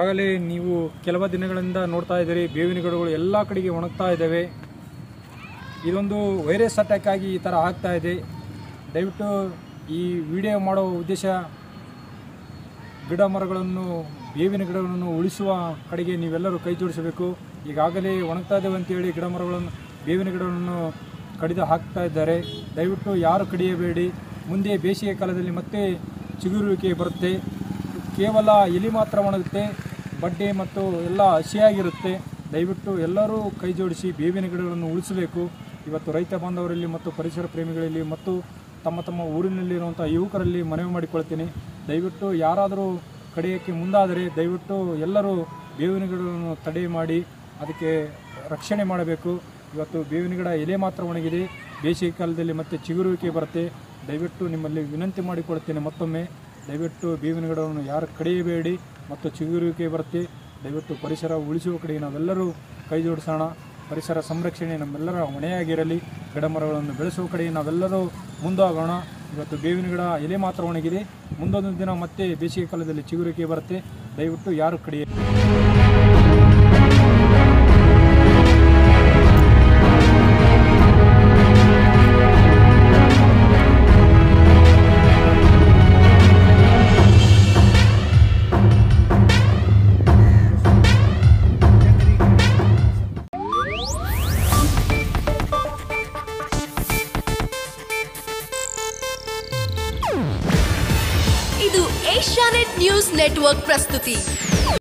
ಈಗಾಗಲೇ ನೀವು ಕೆಲವು ದಿನಗಳಿಂದ ನೋಡ್ತಾ ಇದ್ದೀರಿ ಬೇವಿನ ಗಿಡಗಳು ಎಲ್ಲ ಕಡೆಗೆ ಒಣಗ್ತಾ ಇದ್ದಾವೆ ಇದೊಂದು ವೈರಸ್ ಅಟ್ಯಾಕ್ ಆಗಿ ಈ ಥರ ಆಗ್ತಾ ಇದೆ ದಯವಿಟ್ಟು ಈ ವಿಡಿಯೋ ಮಾಡೋ ಉದ್ದೇಶ ಗಿಡ ಮರಗಳನ್ನು ಬೇವಿನ ಗಿಡಗಳನ್ನು ಉಳಿಸುವ ಕಡೆಗೆ ನೀವೆಲ್ಲರೂ ಕೈ ಜೋಡಿಸಬೇಕು ಈಗಾಗಲೇ ಒಣಗ್ತಾ ಇದ್ದೇವೆ ಅಂತೇಳಿ ಗಿಡ ಮರಗಳನ್ನು ಬೇವಿನ ಗಿಡಗಳನ್ನು ಕಡಿದು ಹಾಕ್ತಾ ಇದ್ದಾರೆ ದಯವಿಟ್ಟು ಯಾರು ಕಡಿಯಬೇಡಿ ಮುಂದೆ ಬೇಸಿಗೆ ಕಾಲದಲ್ಲಿ ಮತ್ತೆ ಚಿಗುರುವಿಕೆ ಬರುತ್ತೆ ಕೇವಲ ಎಲಿ ಮಾತ್ರ ಒಣಗುತ್ತೆ ಬಡ್ಡೆ ಮತ್ತು ಎಲ್ಲ ಹಸಿಯಾಗಿರುತ್ತೆ ದಯವಿಟ್ಟು ಎಲ್ಲರೂ ಕೈ ಜೋಡಿಸಿ ಬೇವಿನ ಗಿಡಗಳನ್ನು ಉಳಿಸಬೇಕು ಇವತ್ತು ರೈತ ಬಾಂಧವರಲ್ಲಿ ಮತ್ತು ಪರಿಸರ ಪ್ರೇಮಿಗಳಲ್ಲಿ ಮತ್ತು ತಮ್ಮ ತಮ್ಮ ಊರಿನಲ್ಲಿರುವಂಥ ಯುವಕರಲ್ಲಿ ಮನವಿ ಮಾಡಿಕೊಳ್ತೀನಿ ದಯವಿಟ್ಟು ಯಾರಾದರೂ ಕಡಿಯೋಕ್ಕೆ ಮುಂದಾದರೆ ದಯವಿಟ್ಟು ಎಲ್ಲರೂ ಬೇವಿನ ಗಿಡವನ್ನು ತಡೆ ಮಾಡಿ ಅದಕ್ಕೆ ರಕ್ಷಣೆ ಮಾಡಬೇಕು ಇವತ್ತು ಬೇವಿನ ಗಿಡ ಎಲೆ ಮಾತ್ರ ಒಣಗಿದೆ ಬೇಸಿಗೆ ಕಾಲದಲ್ಲಿ ಮತ್ತೆ ಚಿಗುರುವಿಕೆ ಬರುತ್ತೆ ದಯವಿಟ್ಟು ನಿಮ್ಮಲ್ಲಿ ವಿನಂತಿ ಮಾಡಿಕೊಳ್ತೇನೆ ಮತ್ತೊಮ್ಮೆ ದಯವಿಟ್ಟು ಬೇವಿನ ಗಿಡವನ್ನು ಯಾರು ಕಡಿಯಬೇಡಿ ಮತ್ತು ಚಿಗುರುವಿಕೆ ಬರುತ್ತೆ ದಯವಿಟ್ಟು ಪರಿಸರ ಉಳಿಸುವ ಕಡೆಗೆ ನಾವೆಲ್ಲರೂ ಕೈ ಜೋಡಿಸೋಣ ಪರಿಸರ ಸಂರಕ್ಷಣೆ ನಮ್ಮೆಲ್ಲರ ಹೊಣೆಯಾಗಿರಲಿ ಗಿಡ ಮರಗಳನ್ನು ಬೆಳೆಸುವ ಕಡೆಗೆ ನಾವೆಲ್ಲರೂ ಮುಂದಾಗೋಣ ಇವತ್ತು ಬೇವಿನ ಗಿಡ ಎಲೆ ಮಾತ್ರ ಒಣಗಿದೆ ಮುಂದೊಂದು ದಿನ ಮತ್ತೆ ಬೇಸಿಗೆ ಕಾಲದಲ್ಲಿ ಚಿಗುರಿಕೆ ಬರುತ್ತೆ ದಯವಿಟ್ಟು ಯಾರು ಕಡಿಯ ಇದು ಏಷ್ಯಾನೆಟ್ ನ್ಯೂಸ್ ನೆಟ್ವರ್ಕ್ ಪ್ರಸ್ತುತಿ